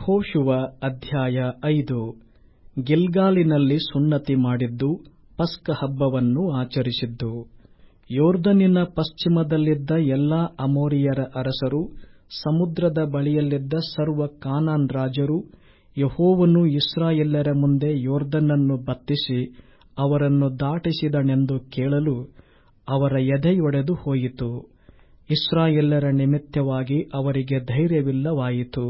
ಯೆಹೋಶುವ ಅಧ್ಯಾಯ ಐದು ಗಿಲ್ಗಾಲಿನಲ್ಲಿ ಸುನ್ನತಿ ಮಾಡಿದ್ದು ಪಸ್ಕಹಬ್ಬವನ್ನು ಆಚರಿಸಿದ್ದು ಯೊರ್ದನಿನ ಪಶ್ಚಿಮದಲ್ಲಿದ್ದ ಎಲ್ಲಾ ಅಮೋರಿಯರ ಅರಸರು ಸಮುದ್ರದ ಬಳಿಯಲ್ಲಿದ್ದ ಸರ್ವ ಕಾನಾನ್ ರಾಜರು ಯೆಹೋವನು ಇಸ್ರಾಯೇಲ್ಯರ ಮುಂದೆ ಯೊರ್ದನನ್ನು ಬತ್ತಿಸಿ ಅವರನ್ನು ದಾಟಿಸಿದನೆಂದು ಕೇಳಲು ಅವರ ಎದೆಯೊಡೆದು ಹೋಯಿತು ಇಸ್ರಾಯೇಲ್ಯರ ನಿಮಿತ್ತವಾಗಿ ಅವರಿಗೆ ಧೈರ್ಯವಿಲ್ಲವಾಯಿತು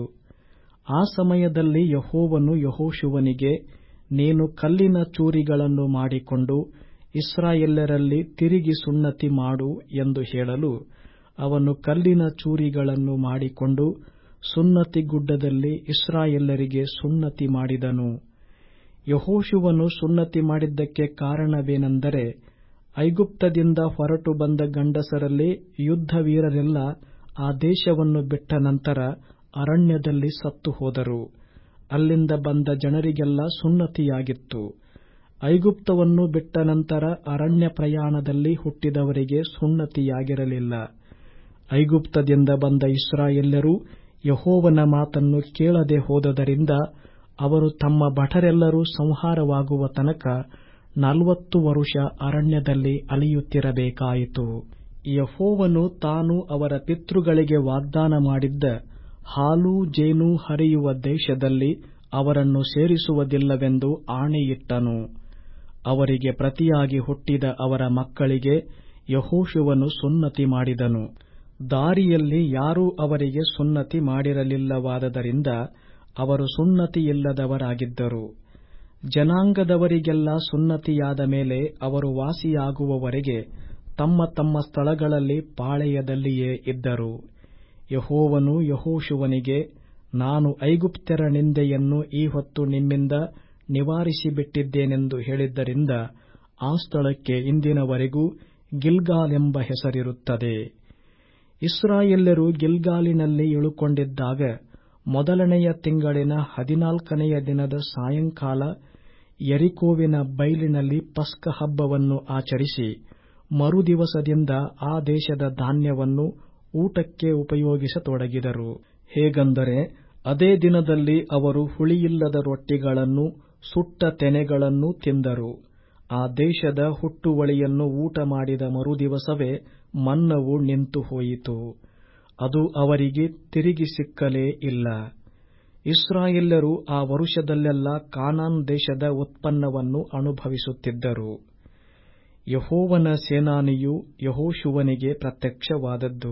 ಆ ಸಮಯದಲ್ಲಿ ಯೆಹೋವನು ಯೆಹೋಶುವನಿಗೆ ನೀನು ಕಲ್ಲಿನ ಚೂರಿಗಳನ್ನು ಮಾಡಿಕೊಂಡು ಇಸ್ರಾಯೇಲ್ಯರಲ್ಲಿ ತಿರುಗಿ ಸುನ್ನತಿ ಮಾಡು ಎಂದು ಹೇಳಲು ಅವನು ಕಲ್ಲಿನ ಚೂರಿಗಳನ್ನು ಮಾಡಿಕೊಂಡು ಸುನ್ನತಿ ಗುಡ್ಡದಲ್ಲಿ ಇಸ್ರಾಯೇಲ್ಯರಿಗೆ ಸುನ್ನತಿ ಮಾಡಿದನು ಯೆಹೋಶುವನು ಸುನ್ನತಿ ಮಾಡಿದ್ದಕ್ಕೆ ಕಾರಣವೇನೆಂದರೆ ಐಗುಪ್ತದಿಂದ ಹೊರಟು ಬಂದ ಗಂಡಸರಲ್ಲಿ ಯುದ್ಧವೀರರೆಲ್ಲ ಆ ದೇಶವನ್ನು ಬಿಟ್ಟ ನಂತರ ಅರಣ್ಯದಲ್ಲಿ ಸತ್ತು ಹೋದರು ಅಲ್ಲಿಂದ ಬಂದ ಜನರಿಗೆಲ್ಲ ಸುನ್ನತಿಯಾಗಿತ್ತು ಐಗುಪ್ತವನ್ನು ಬಿಟ್ಟ ನಂತರ ಅರಣ್ಯ ಪ್ರಯಾಣದಲ್ಲಿ ಹುಟ್ಟಿದವರಿಗೆ ಸುನ್ನತಿಯಾಗಿರಲಿಲ್ಲ ಐಗುಪ್ತದಿಂದ ಬಂದ ಇಸ್ರಾಯೇಲ್ಯರು ಯೆಹೋವನ ಮಾತನ್ನು ಕೇಳದೆ ಹೋದದರಿಂದ ಅವರು ತಮ್ಮ ಭಟರೆಲ್ಲರೂ ಸಂಹಾರವಾಗುವ ತನಕ ನಲವತ್ತು ವರುಷ ಅರಣ್ಯದಲ್ಲಿ ಅಲೆಯುತ್ತಿರಬೇಕಾಯಿತು ಯೆಹೋವನು ತಾನು ಅವರ ಪಿತೃಗಳಿಗೆ ವಾಗ್ದಾನ ಮಾಡಿದ್ದ ಹಾಲೂ ಜೇನೂ ಹರಿಯುವ ದೇಶದಲ್ಲಿ ಅವರನ್ನು ಸೇರಿಸುವುದಿಲ್ಲವೆಂದು ಆಣೆಯಿಟ್ಟನು ಅವರಿಗೆ ಪ್ರತಿಯಾಗಿ ಹುಟ್ಟಿದ ಅವರ ಮಕ್ಕಳಿಗೆ ಯೆಹೋಶುವನು ಸುನ್ನತಿ ಮಾಡಿದನು ದಾರಿಯಲ್ಲಿ ಯಾರೂ ಅವರಿಗೆ ಸುನ್ನತಿ ಮಾಡಿರಲಿಲ್ಲವಾದ್ದರಿಂದ ಅವರು ಸುನ್ನತಿಯಿಲ್ಲದವರಾಗಿದ್ದರು ಜನಾಂಗದವರಿಗೆಲ್ಲ ಸುನ್ನತಿಯಾದ ಮೇಲೆ ಅವರು ವಾಸಿಯಾಗುವವರೆಗೆ ತಮ್ಮ ತಮ್ಮ ಸ್ಥಳಗಳಲ್ಲಿ ಪಾಳೆಯದಲ್ಲಿಯೇ ಇದ್ದರು ಯೆಹೋವನು ಯೆಹೋಶುವನಿಗೆ ನಾನು ಐಗುಪ್ತ್ಯರ ನಿಂದೆಯನ್ನು ಈ ಹೊತ್ತು ನಿಮ್ಮಿಂದ ನಿವಾರಿಸಿಬಿಟ್ಟಿದ್ದೇನೆಂದು ಹೇಳಿದ್ದರಿಂದ ಆ ಸ್ಥಳಕ್ಕೆ ಇಂದಿನವರೆಗೂ ಗಿಲ್ಗಾಲೆಂಬ ಹೆಸರಿರುತ್ತದೆ ಇಸ್ರಾಯೇಲ್ಯರು ಗಿಲ್ಗಾಲಿನಲ್ಲಿ ಇಳುಕೊಂಡಿದ್ದಾಗ ಮೊದಲನೆಯ ತಿಂಗಳಿನ ಹದಿನಾಲ್ಕನೆಯ ದಿನದ ಸಾಯಂಕಾಲ ಯೆರಿಕೋವಿನ ಬೈಲಿನಲ್ಲಿ ಪಸ್ಕಹಬ್ಬವನ್ನು ಆಚರಿಸಿ ಮರುದಿವಸದಿಂದ ಆ ದೇಶದ ಧಾನ್ಯವನ್ನು ಊಟಕ್ಕೆ ಉಪಯೋಗಿಸತೊಡಗಿದರು ಹೇಗೆಂದರೆ ಅದೇ ದಿನದಲ್ಲಿ ಅವರು ಹುಳಿಯಿಲ್ಲದ ರೊಟ್ಟಿಗಳನ್ನೂ ಸುಟ್ಟ ತೆನೆಗಳನ್ನೂ ತಿಂದರು ಆ ದೇಶದ ಹುಟ್ಟುವಳಿಯನ್ನು ಊಟ ಮಾಡಿದ ಮರುದಿವಸವೇ ಮನ್ನವು ನಿಂತು ಹೋಯಿತು ಅದು ಅವರಿಗೆ ತಿರುಗಿ ಸಿಕ್ಕಲೇ ಇಲ್ಲ ಇಸ್ರಾಯೇಲ್ಯರು ಆ ವರುಷದಲ್ಲೆಲ್ಲ ಕಾನಾನ್ ದೇಶದ ಉತ್ಪನ್ನವನ್ನು ಅನುಭವಿಸುತ್ತಿದ್ದರು ಯೆಹೋವನ ಸೇನಾನಿಯು ಯೆಹೋಶುವನಿಗೆ ಪ್ರತ್ಯಕ್ಷವಾದದ್ದು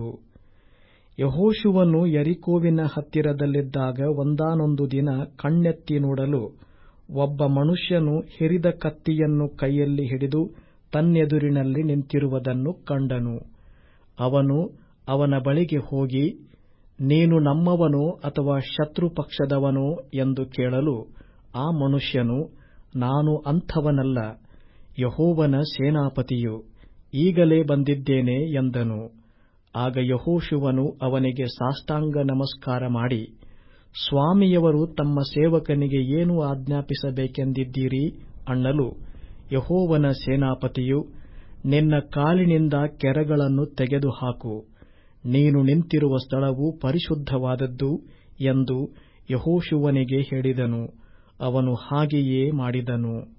ಯೆಹೋಶುವನು ಯರಿಕೋವಿನ ಹತ್ತಿರದಲ್ಲಿದ್ದಾಗ ಒಂದಾನೊಂದು ದಿನ ಕಣ್ಣೆತ್ತಿ ನೋಡಲು ಒಬ್ಬ ಮನುಷ್ಯನು ಹಿರಿದ ಕತ್ತಿಯನ್ನು ಕೈಯಲ್ಲಿ ಹಿಡಿದು ತನ್ನೆದುರಿನಲ್ಲಿ ನಿಂತಿರುವುದನ್ನು ಕಂಡನು ಅವನು ಅವನ ಬಳಿಗೆ ಹೋಗಿ ನೀನು ನಮ್ಮವನೋ ಅಥವಾ ಶತ್ರು ಪಕ್ಷದವನೋ ಎಂದು ಕೇಳಲು ಆ ಮನುಷ್ಯನು ನಾನು ಅಂಥವನಲ್ಲ ಯೆಹೋವನ ಸೇನಾಪತಿಯು ಈಗಲೇ ಬಂದಿದ್ದೇನೆ ಎಂದನು ಆಗ ಯೆಹೋಶುವನು ಅವನಿಗೆ ಸಾಷ್ಟಾಂಗ ನಮಸ್ಕಾರ ಮಾಡಿ ಸ್ವಾಮಿಯವರು ತಮ್ಮ ಸೇವಕನಿಗೆ ಏನು ಆಜ್ಞಾಪಿಸಬೇಕೆಂದಿದ್ದೀರಿ ಅನ್ನಲು ಯೆಹೋವನ ಸೇನಾಪತಿಯು ನಿನ್ನ ಕಾಲಿನಿಂದ ಕೆರಗಳನ್ನು ತೆಗೆದುಹಾಕು ನೀನು ನಿಂತಿರುವ ಸ್ಥಳವು ಪರಿಶುದ್ಧವಾದದ್ದು ಎಂದು ಯೆಹೋಶುವನಿಗೆ ಹೇಳಿದನು ಅವನು ಹಾಗೆಯೇ ಮಾಡಿದನು